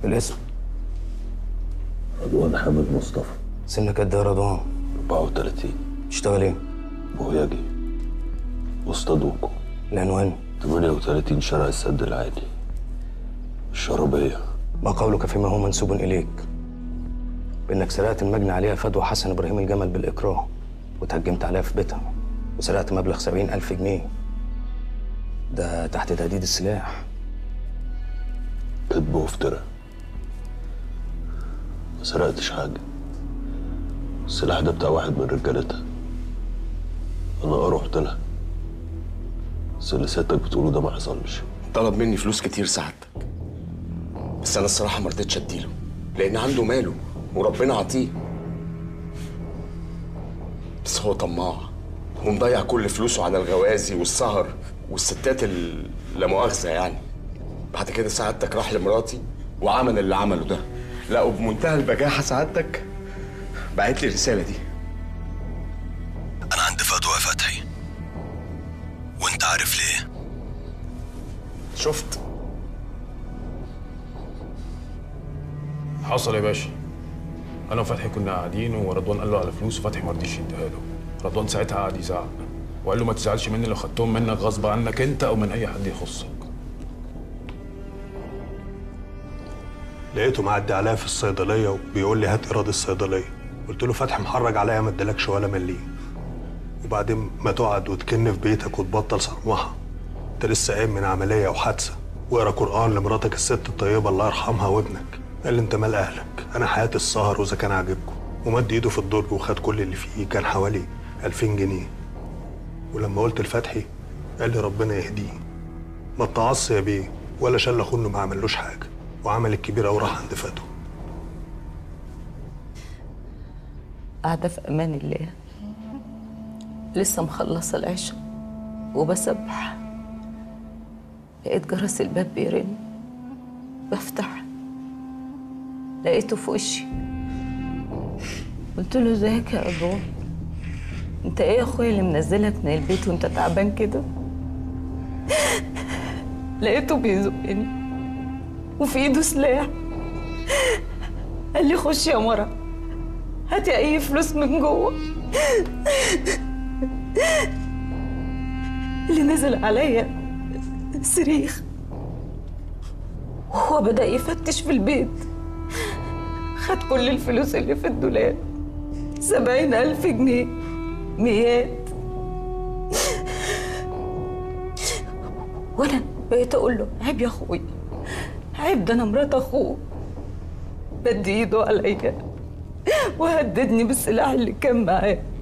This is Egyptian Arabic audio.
الاسم رضوان حامد مصطفى سنك قد ايه يا رضوان 34 تشتغل ايه بوهياجي واصطادوكوا العنوان 38 شارع السد العالي الشرابية ما قولك فيما هو منسوب اليك بانك سرقت المجني عليها فدوى حسن ابراهيم الجمل بالاكراه وتهجمت عليها في بيتها وسرقت مبلغ سبعين ألف جنيه ده تحت تهديد السلاح كذب وافتراء ما سرقتش حاجة السلاح ده بتاع واحد من رجالتها أنا اه رحت لها بس اللي سيادتك بتقوله ده ما حصلش طلب مني فلوس كتير سعادتك بس انا الصراحه ما رضيتش اديله لان عنده ماله وربنا عطيه بس هو طماع ومضيع كل فلوسه على الغوازي والسهر والستات ال- لا مؤاخذه يعني بعد كده سعادتك راح لمراتي وعمل اللي عمله ده لا وبمنتهى البجاحه سعادتك بعت لي الرساله دي أنا عندي فدوى يا فتحي وأنت عارف ليه شفت حصل يا باشا انا وفتحي كنا قاعدين ورضوان قال له على فلوس وفتحي ما رضيش يديها له رضوان ساعتها قعد يزعق وقال له ما تزعلش مني لو خدتهم منك غصب عنك انت او من اي حد يخصك لقيته معدي عليا في الصيدليه وبيقول لي هات ايراد الصيدليه قلت له فتحي محرج عليا ما ادالكش ولا مليم وبعدين ما تقعد وتكن في بيتك وتبطل صرمحه انت لسه قايم من عمليه وحادثه واقرا قران لمراتك الست الطيبه الله يرحمها وابنك قال لي انت مال اهلك انا حياتي السهر واذا كان عاجبكم ومد ايده في الدرج وخد كل اللي فيه كان حوالي 2000 جنيه ولما قلت لفتحي قال لي ربنا يهديه ما اتعص يا بيه ولا شال اخوه انه ما عملوش حاجه وعمل الكبير أوي راح عند فتوى قاعدة في أمان الله لسه مخلصة العشاء وبسبح لقيت جرس الباب بيرن بفتح لقيته في وشي قلت له ازيك يا أبو انت ايه يا اخويا اللي منزلك من البيت وانت تعبان كده لقيته بيزقني وفي ايده سلاح قال لي خش يا مرة هاتي اي فلوس من جوه اللي نزل عليا صريخ وهو بدأ يفتش في البيت خد كل الفلوس اللي في الدولاب سبعين ألف جنيه ميات وأنا بقيت أقول له عيب يا أخويا عيب ده أنا مرات أخوه مد إيده عليا وهددني بالسلاح اللي كان معاه